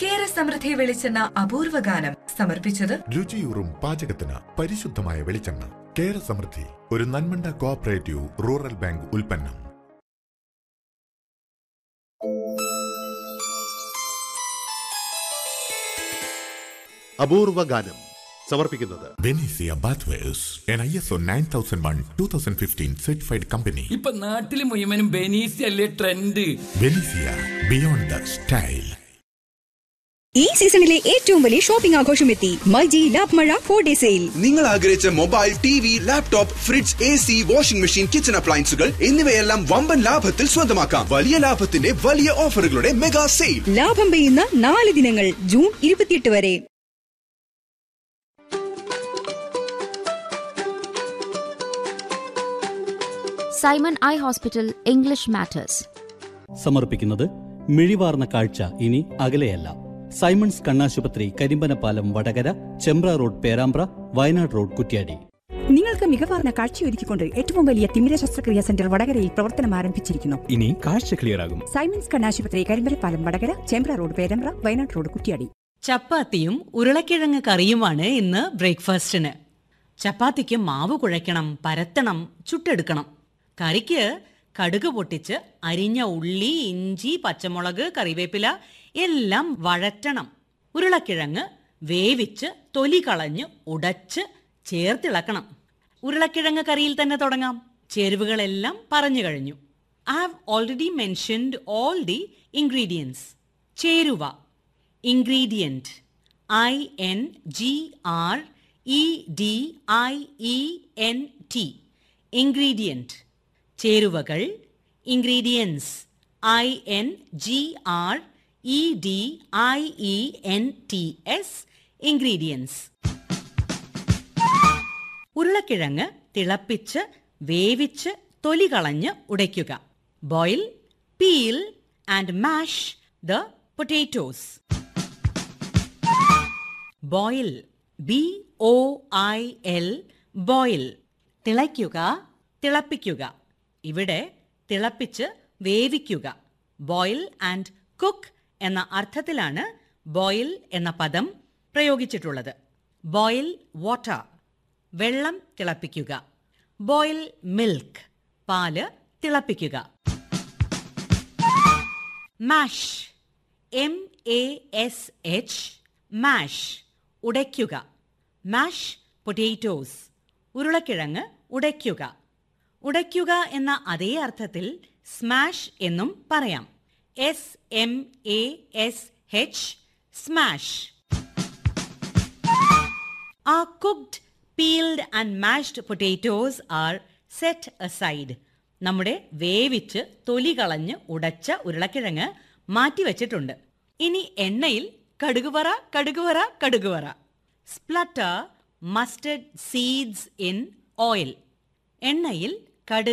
കേര സമൃദ്ധി വെളിച്ചെണ്ണ അപൂർവ ഗാനം സമർപ്പിച്ചത് രുചിയൂറും പാചകത്തിന് പരിശുദ്ധമായ വെളിച്ചെണ്ണ കേര സമൃദ്ധി ഒരു നന്മണ്ട കോഓപ്പറേറ്റീവ് റൂറൽ ബാങ്ക് ഉൽപ്പന്നം അപൂർവ ഗാനം സമർപ്പിക്കുന്നത് ബെനീസിയ bathwares N I S O nine thousand one two thousand fifteen certified company ഇപ്പൊ നാട്ടില് മുഴുവനും ബെനീസ് അല്ലേ ട്രെൻഡ് ബെനീസിയ ബിയോണ്ട് ദ സ്റ്റൈൽ ഈ സീസണിലെ ഏറ്റവും വലിയ ഷോപ്പിംഗ് ആഘോഷം എത്തി മൈജി ലാഭ് മഴ ഫോർ ഡേ സെയിൽ നിങ്ങൾ ആഗ്രഹിച്ച mobile T V laptop fridge A C washing machine kitchen അപ്ലയൻസുകൾ എന്നിവയെല്ലാം വമ്പൻ ലാഭത്തിൽ സ്വന്തമാക്കാം വലിയ ലാഭത്തിന്റെ വലിയ ഓഫറുകളുടെ മെഗാ സെയിൽ ലാഭം പെയ്യുന്ന നാല് ദിനങ്ങൾ ജൂൺ ഇരുപത്തിയെട്ട് വരെ Simon eye hospital English matters സമർപ്പിക്കുന്നത് മിഴിവാർന്ന കാഴ്ച ഇനി അകലെയല്ല സൈമൺസ് കണ്ണാശുപത്രി കരിമ്പനപ്പാലം വടകര ചെമ്പ്ര റോഡ് പേരാമ്പ്ര വയനാട് റോഡ് കുറ്റ്യാടി നിങ്ങൾക്ക് മികവാർന്ന കാഴ്ചയൊരുക്കിക്കൊണ്ട് ഏറ്റവും വലിയ തിമിര ശസ്ത്രക്രിയാ സെന്റർ വടകരയിൽ പ്രവർത്തനം ആരംഭിച്ചിരിക്കുന്നു ഇനി കാഴ്ച ക്ലിയർ ആകും സൈമൻസ് കണ്ണാശുപത്രി കരിമ്പലപ്പാലം വടകര ചേമ്പ്ര റോഡ് പേരമ്പ്ര വയനാട് റോഡ് കുറ്റിയാടി ചപ്പാത്തിയും ഉരുളക്കിഴങ്ങ് കറിയുമാണ് ഇന്ന് ബ്രേക്ക്ഫാസ്റ്റിന് ചപ്പാത്തിക്ക് മാവ് കുഴയ്ക്കണം പരത്തണം ചുട്ടെടുക്കണം കറിക്ക് കടുക് പൊട്ടിച്ച് അരിഞ്ഞ ഉള്ളി ഇഞ്ചി പച്ചമുളക് കറിവേപ്പില എല്ലാം വഴറ്റണം ഉരുളക്കിഴങ്ങ് വേവിച്ച് തൊലി കളഞ്ഞ് ഉടച്ച് ചേർത്തിളക്കണം ഉരുളക്കിഴങ്ങ് കറിയിൽ തന്നെ തുടങ്ങാം ചേരുവകളെല്ലാം പറഞ്ഞു കഴിഞ്ഞു I have already mentioned all the ingredients ചേരുവ ingredient I N G R E D I E N T ingredient ചേരുവകൾ ingredients I N G R E D I E N T S ingredients ഉരുളക്കിഴങ്ങ് തിളപ്പിച്ച് വേവിച്ച് തൊലി കളഞ്ഞ് ഉടയ്ക്കുക boil peel and mash the potatoes boil B O I L boil തിളയ്ക്കുക തിളപ്പിക്കുക ഇവിടെ തിളപ്പിച്ച് വേവിക്കുക ബോയിൽ ആൻഡ് കുക്ക് എന്ന അർത്ഥത്തിലാണ് ബോയിൽ എന്ന പദം പ്രയോഗിച്ചിട്ടുള്ളത് ബോയിൽ വാട്ടർ വെള്ളം തിളപ്പിക്കുക ബോയിൽ മിൽക്ക് പാല് തിളപ്പിക്കുക മാഷ് എം എ എസ് എച്ച് മാഷ് ഉടയ്ക്കുക മാഷ് പൊട്ടേറ്റോസ് ഉരുളക്കിഴങ്ങ് ഉടയ്ക്കുക ഉടയ്ക്കുക എന്ന അതേ അർത്ഥത്തിൽ സ്മാഷ് എന്നും പറയാം S M A S H smash ah cooked peeled and mashed potatoes are set aside നമ്മുടെ വേവിച്ച് തൊലി കളഞ്ഞ് ഉടച്ച ഉരുളക്കിഴങ്ങ് മാറ്റിവെച്ചിട്ടുണ്ട് ഇനി എണ്ണയിൽ കടുകുവറ കടുകുവറ കടുകുവറ splutter mustard seeds in oil എണ്ണയിൽ കടുക്